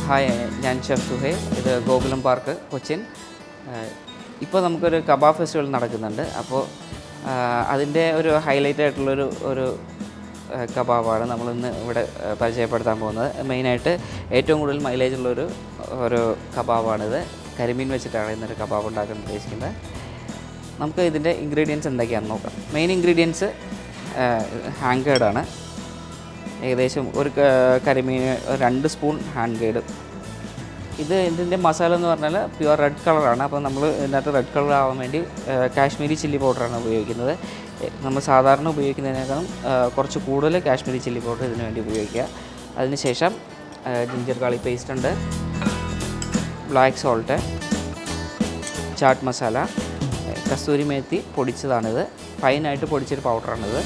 hi ഞാൻ chef സുഹേ ഇത് Gokulam park Cochin ഇപ്പോൾ നമുക്കൊരു കബാബ് ഫെസ്റ്റിവൽ നടക്കുന്നുണ്ട് അപ്പോൾ അതിൻ്റെ ഒരു ഹൈലൈറ്റ് ആയിട്ടുള്ളൊരു ഒരു ആ, കബാബാണ് നമ്മളിന്ന് ഇവിടെ ആ, പരിചയപ്പെടുത്താൻ പോകുന്നത് മെയിനായിട്ട് ഏറ്റവും കൂടുതൽ മൈലേജ് ഉള്ളൊരു ഒരു കബാബാണിത് കരിമീൻ വെച്ചിട്ടാണ് ഇന്നൊരു കബാബ് ഉണ്ടാക്കാൻ ഉദ്ദേശിക്കുന്നത് നമുക്ക് ഇതിൻ്റെ ഇൻഗ്രീഡിയൻസ് എന്തൊക്കെയാണെന്ന് നോക്കാം മെയിൻ ഇൻഗ്രീഡിയൻസ് ഹാൻഡ് ഗൈഡാണ് ഏകദേശം ഒരു ക- കരിമീന് ഒരു രണ്ട് സ്പൂൺ ഹാൻഡ് ഗൈഡ് ഇത് ഇതിൻ്റെ മസാല എന്ന് പറഞ്ഞാൽ പ്യുവർ റെഡ് കളറാണ് അപ്പോൾ നമ്മൾ ഇതിനകത്ത് റെഡ് കളർ ആവാൻ വേണ്ടി ആ, കാശ്മീരി ചില്ലി പൗഡറാണ് ഉപയോഗിക്കുന്നത് എ, നമ്മൾ സാധാരണ ഉപയോഗിക്കുന്നതിനേക്കാളും ആ, കുറച്ച് കൂടുതൽ കാശ്മീരി ചില്ലി പൗഡർ ഇതിന് വേണ്ടി ഉപയോഗിക്കുക അതിനുശേഷം ജിഞ്ചർ ഗാർലിക് പേസ്റ്റ് ഉണ്ട് ബ്ലാക്ക് സോൾട്ട് ചാട്ട് മസാല ഏ, കസ്തൂരി മേത്തി പൊടിച്ചതാണിത് ഫൈനായിട്ട് പൊടിച്ചൊരു പൗഡറാണിത്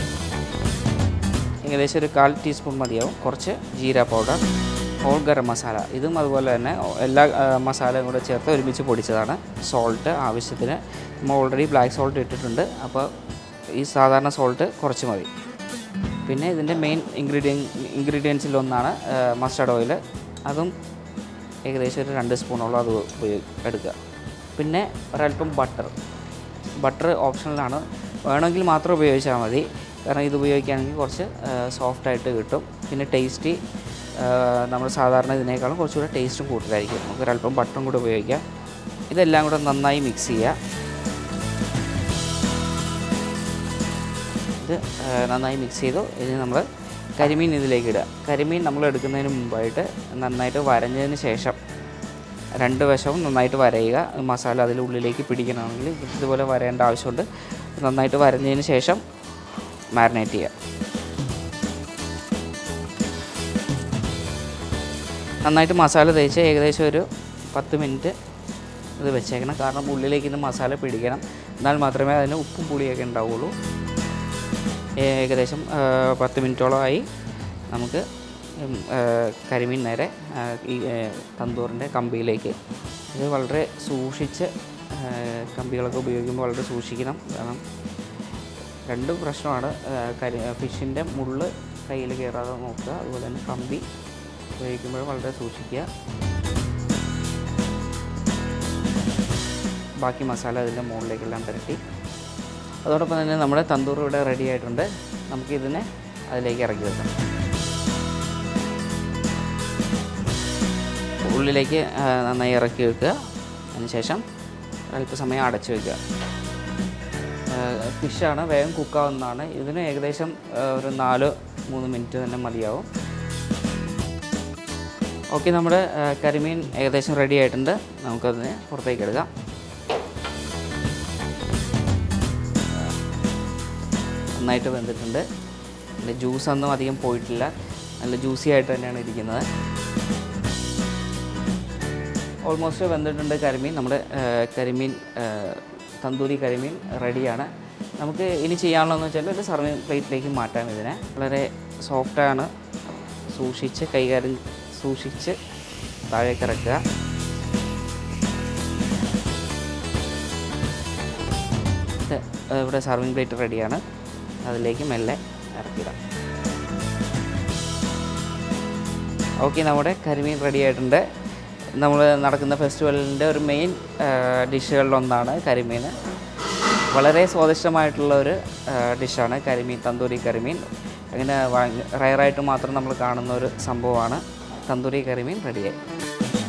ഏകദേശം ഒരു കാൽ ടീസ്പൂൺ മതിയാവും കുറച്ച് ജീര പൗഡർ ഹോൾ ഗരം മസാല ഇതും അതുപോലെ തന്നെ എല്ലാ ആ, മസാലയും കൂടെ ചേർത്ത് ഒരുമിച്ച് പൊടിച്ചതാണ് സോൾട്ട് ആവശ്യത്തിന് നമ്മൾ ഓൾറെഡി ബ്ലാക്ക് സോൾട്ട് ഇട്ടിട്ടുണ്ട് അപ്പോൾ ഈ സാധാരണ സോൾട്ട് കുറച്ച് മതി പിന്നെ ഇതിൻ്റെ മെയിൻ ഇൻഗ്രീഡിയൻ ഇൻഗ്രീഡിയൻസിലൊന്നാണ് മസ്റ്റർഡ് ഓയിൽ അതും ഏകദേശം ഒരു രണ്ട് സ്പൂണോളം അത് ഉപയോഗി എടുക്കുക പിന്നെ ഒരല്പം ബട്ടർ ബട്ടർ ഓപ്ഷണലാണ് വേണമെങ്കിൽ മാത്രം ഉപയോഗിച്ചാൽ മതി കാരണം ഇത് ഉപയോഗിക്കുകയാണെങ്കിൽ കുറച്ച് സോഫ്റ്റായിട്ട് കിട്ടും പിന്നെ ടേസ്റ്റി നമ്മൾ സാധാരണ ഇതിനേക്കാളും കുറച്ചുകൂടെ ടേസ്റ്റും കൂടുതലായിരിക്കും നമുക്ക് ഒരല്പം ബട്ടറും കൂടെ ഉപയോഗിക്കാം ഇതെല്ലാം കൂടെ നന്നായി മിക്സ് ചെയ്യുക ഇത് ആ, നന്നായി മിക്സ് ചെയ്തു ഇനി നമ്മൾ കരിമീൻ ഇതിലേക്ക് ഇടുക കരിമീൻ നമ്മൾ എടുക്കുന്നതിന് മുമ്പായിട്ട് നന്നായിട്ട് വരഞ്ഞതിന് ശേഷം രണ്ട് വശവും നന്നായിട്ട് വരയുക മസാല അതിൽ ഉള്ളിലേക്ക് പിടിക്കണമെങ്കിൽ ഇതുപോലെ വരേണ്ട ആവശ്യമുണ്ട് നന്നായിട്ട് വരഞ്ഞതിന് ശേഷം മാരിനേറ്റ് ചെയ്യുക നന്നായിട്ട് മസാല തേച്ച് ഏകദേശം ഒരു പത്ത് മിനിറ്റ് ഇത് വെച്ചേക്കണം കാരണം ഉള്ളിലേക്ക് ഇത് മസാല പിടിക്കണം എന്നാൽ മാത്രമേ അതിന് ഉപ്പും പുളിയൊക്കെ ഉണ്ടാവുള്ളൂ ഏകദേശം ആ, പത്ത് മിനിറ്റോളമായി നമുക്ക് ഉം, ആ, കരിമീൻ നേരെ ആ, ഈ ആ, തന്തൂറിൻ്റെ കമ്പിയിലേക്ക് ഇത് വളരെ സൂക്ഷിച്ച് ആ, കമ്പികളൊക്കെ ഉപയോഗിക്കുമ്പോൾ വളരെ സൂക്ഷിക്കണം കാരണം രണ്ട് പ്രശ്നമാണ് ആ, കരി ഫിഷിൻ്റെ മുള്ള് കയ്യിൽ കയറാതെ നോക്കുക അതുപോലെ തന്നെ കമ്പി ഉപയോഗിക്കുമ്പോൾ വളരെ സൂക്ഷിക്കുക ബാക്കി മസാല അതിൻ്റെ മുകളിലേക്കെല്ലാം പുരട്ടി അതോടൊപ്പം തന്നെ നമ്മുടെ തന്തൂർ ഇവിടെ റെഡി ആയിട്ടുണ്ട് നമുക്കിതിനെ അതിലേക്ക് ഇറക്കി വെക്കാം ഉള്ളിലേക്ക് ആ, നന്നായി ഇറക്കി വെക്കുക അതിനുശേഷം അല്പസമയം അടച്ചു വെക്കുക ഫിഷാണ് വേഗം കുക്കാവുന്നതാണ് ഇതിന് ഏകദേശം ആ, ഒരു നാല് മൂന്ന് മിനിറ്റ് തന്നെ മതിയാവും ഓക്കെ നമ്മുടെ ആ, കരിമീൻ ഏകദേശം റെഡി ആയിട്ടുണ്ട് നമുക്കതിനെ പുറത്തേക്ക് എടുക്കാം നന്നായിട്ട് വെന്തിട്ടുണ്ട് അതിൻ്റെ ജ്യൂസ് ഒന്നും അധികം പോയിട്ടില്ല നല്ല ജ്യൂസി ആയിട്ട് തന്നെയാണ് ഇരിക്കുന്നത് ഓൾമോസ്റ്റ് വെന്തിട്ടുണ്ട് കരിമീൻ നമ്മുടെ ആ, കരിമീൻ ആ, തന്തൂരി കരിമീൻ റെഡിയാണ് നമുക്ക് ഇനി ചെയ്യാനുള്ളതെന്ന് വെച്ചാൽ ഒരു സർവിങ് പ്ലേറ്റിലേക്ക് മാറ്റാം ഇതിനെ വളരെ സോഫ്റ്റാണ് സൂക്ഷിച്ച് കൈകാര്യം സൂക്ഷിച്ച് താഴേക്ക് ഇറക്കുക ഇത് ഇവിടെ സർവിങ് പ്ലേറ്റ് റെഡിയാണ് അതിലേക്ക് മെല്ലെ ഇറക്കിയിടാം ഓക്കെ നമ്മുടെ കരിമീൻ റെഡി ആയിട്ടുണ്ട് നമ്മൾ നടക്കുന്ന ഫെസ്റ്റിവലിൻ്റെ ഒരു മെയിൻ ഡിഷുകളിലൊന്നാണ് കരിമീൻ വളരെ സ്വാദിഷ്ടമായിട്ടുള്ള ഒരു ഡിഷാണ് കരിമീൻ തന്തൂരി കരിമീൻ അങ്ങനെ റയറായിട്ട് മാത്രം നമ്മൾ കാണുന്ന ഒരു സംഭവമാണ് തന്തൂരി കരിമീൻ റെഡിയായി